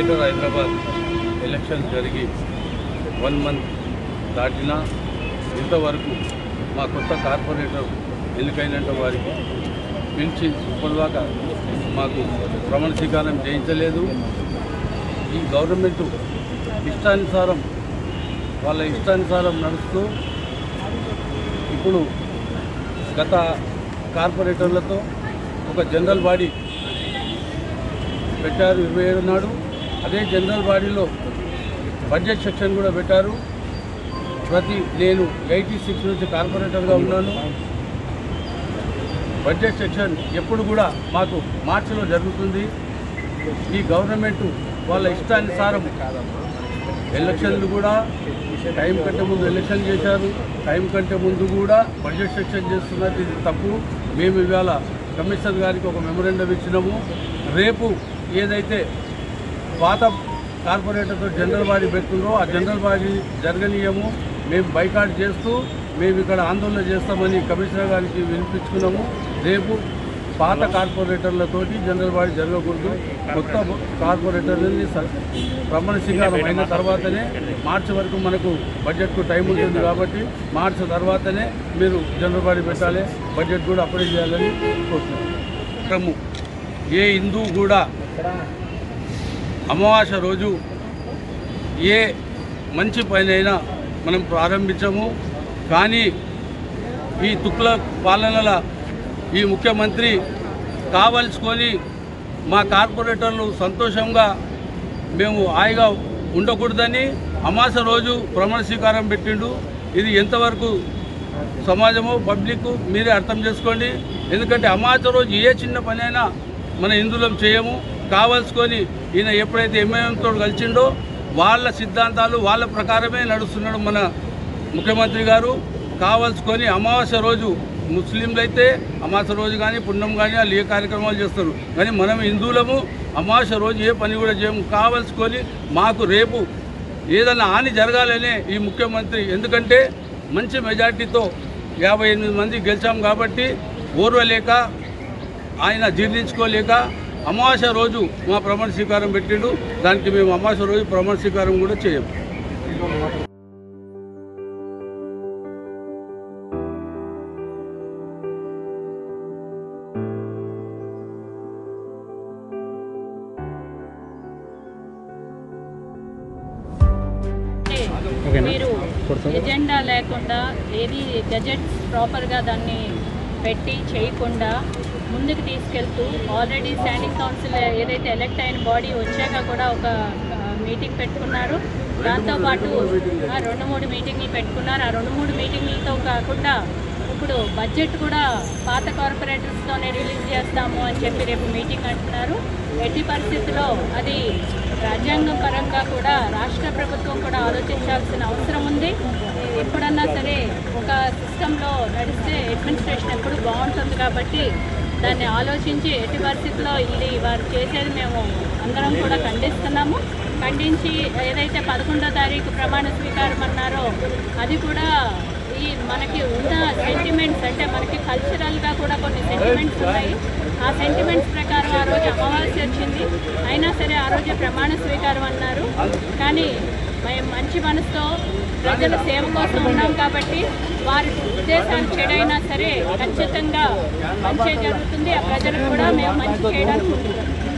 greater Hyderabad election జరిగి one month దాటినా ఇంతవరకు మా కొత్త కార్పొరేటర్ ఎన్నికైనట్టు వారికి పిలిచి ఇప్పటిదాకా మాకు ప్రమాణ స్వీకారం చేయించలేదు ఈ గవర్నమెంట్ ఇష్టానుసారం వాళ్ళ ఇష్టానుసారం నడుస్తూ ఇప్పుడు గత కార్పొరేటర్లతో ఒక జనరల్ బాడీ పెట్టారు ఇరవై ఏడు నాడు అదే జనరల్ బాడీలో బడ్జెట్ సెక్షన్ కూడా పెట్టారు ప్రతి నేను ఎయిటీ సిక్స్ నుంచి కార్పొరేటర్గా ఉన్నాను బడ్జెట్ సెక్షన్ ఎప్పుడు కూడా మాకు మార్చిలో జరుగుతుంది ఈ గవర్నమెంట్ వాళ్ళ ఇష్టానుసారం ఎలక్షన్లు కూడా టైం కంటే ముందు ఎలక్షన్ చేశారు టైం కంటే ముందు కూడా బడ్జెట్ సెక్షన్ చేస్తున్నది ఇది తప్పు మేము ఇవాళ కమిషనర్ గారికి ఒక మెమోరెండం ఇచ్చినాము రేపు ఏదైతే పాత కార్పొరేటర్తో జనరల్ బాడీ పెడుతుందో ఆ జనరల్ బాడీ జరగనీయము మేము బైకాట్ చేస్తూ మేము ఇక్కడ ఆందోళన చేస్తామని కమిషనర్ గారికి వినిపించుకున్నాము రేపు పాత కార్పొరేటర్లతోటి జనరల్ బాడీ జరగకూడదు కొత్త కార్పొరేటర్లని స- ప్రమాణ స్వీకారం అయిన తర్వాతనే మార్చి వరకు మనకు బడ్జెట్కు టైం ఉంటుంది కాబట్టి మార్చి తర్వాతనే మీరు జనరల్ బాడీ పెట్టాలి బడ్జెట్ కూడా అప్పుడే చేయాలని కోరుతున్నాము ఏ హిందూ కూడా అమావాస్య రోజు ఏ మంచి పనైనా మనం ప్రారంభించము కానీ ఈ తుక్ల పాలనల ఈ ముఖ్యమంత్రి కావలసుకొని మా కార్పొరేటర్లు సంతోషంగా మేము హాయిగా ఉండకూడదని అమాస రోజు ప్రమాణ స్వీకారం పెట్టిండు ఇది ఎంతవరకు సమాజము పబ్లిక్ మీరే అర్థం చేసుకోండి ఎందుకంటే అమాస రోజు ఏ చిన్న పని అయినా మన హిందువులం చేయము కావలసుకొని ఈయన ఎప్పుడైతే ఎంఐఎంతో కలిసిండో వాళ్ళ సిద్ధాంతాలు వాళ్ళ ప్రకారమే నడుస్తున్నాడు మన ముఖ్యమంత్రి గారు కావలసుకొని అమావాస్య రోజు ముస్లింలు అయితే అమావాస్య రోజు కానీ పుణ్యం కానీ వాళ్ళు ఏ కార్యక్రమాలు చేస్తారు కానీ మనం హిందువులము అమావాస్య రోజు ఏ పని కూడా చేయము కావలసుకొని మాకు రేపు ఏదైనా హాని జరగాలనే ఈ ముఖ్యమంత్రి ఎందుకంటే మంచి మెజార్టీతో యాభై ఎనిమిది మంది గెలిచాం కాబట్టి ఓర్వలేక ఆయన జీర్ణించుకోలేక అమావాస్య రోజు మా ప్రమాణ స్వీకారం పెట్టిండు దానికి మేము అమావాస్య రోజు ప్రమాణ స్వీకారం కూడా చేయము మీరు ఎజెండా లేకుండా ఏది గజెట్స్ ప్రాపర్గా దాన్ని పెట్టి చేయకుండా ముందుకు తీసుకెళ్తూ ఆల్రెడీ స్టాండింగ్ కౌన్సిల్ ఏదైతే ఎలక్ట్ అయిన బాడీ వచ్చాక కూడా ఒక మీటింగ్ పెట్టుకున్నారు దాంతోపాటు ఆ రెండు మూడు మీటింగ్లు పెట్టుకున్నారు ఆ రెండు మూడు మీటింగ్లతో కాకుండా ఇప్పుడు బడ్జెట్ కూడా పాత కార్పొరేటర్స్తోనే రిలీజ్ చేస్తాము అని చెప్పి రేపు మీటింగ్ అంటున్నారు ఎట్టి పరిస్థితిలో అది రాజ్యాంగం పరంగా కూడా రాష్ట్ర ప్రభుత్వం కూడా ఆలోచించాల్సిన అవసరం ఉంది ఎప్పుడన్నా సరే ఒక సిస్టంలో నడిస్తే అడ్మినిస్ట్రేషన్ ఎప్పుడు బాగుంటుంది కాబట్టి దాన్ని ఆలోచించి ఎట్టి పరిస్థితుల్లో ఇది వారు చేసేది మేము అందరం కూడా ఖండిస్తున్నాము ఖండించి ఏదైతే పదకొండో తారీఖు ప్రమాణ స్వీకారం అన్నారో అది కూడా ఈ మనకి ఉన్న సెంటిమెంట్స్ అంటే మనకి కల్చరల్గా కూడా కొన్ని సెంటిమెంట్స్ ఉన్నాయి ఆ సెంటిమెంట్స్ ప్రకారం ఆ రోజు అమావాస్య వచ్చింది అయినా సరే ఆ రోజు ప్రమాణ స్వీకారం అన్నారు కానీ మేము మంచి మనసుతో ప్రజల సేవ కోసం ఉన్నాం కాబట్టి వారి ఉద్దేశాలు చెడైనా సరే ఖచ్చితంగా మంచి జరుగుతుంది ఆ ప్రజలకు కూడా మేము మంచి చేయడానికి ఉంటుంది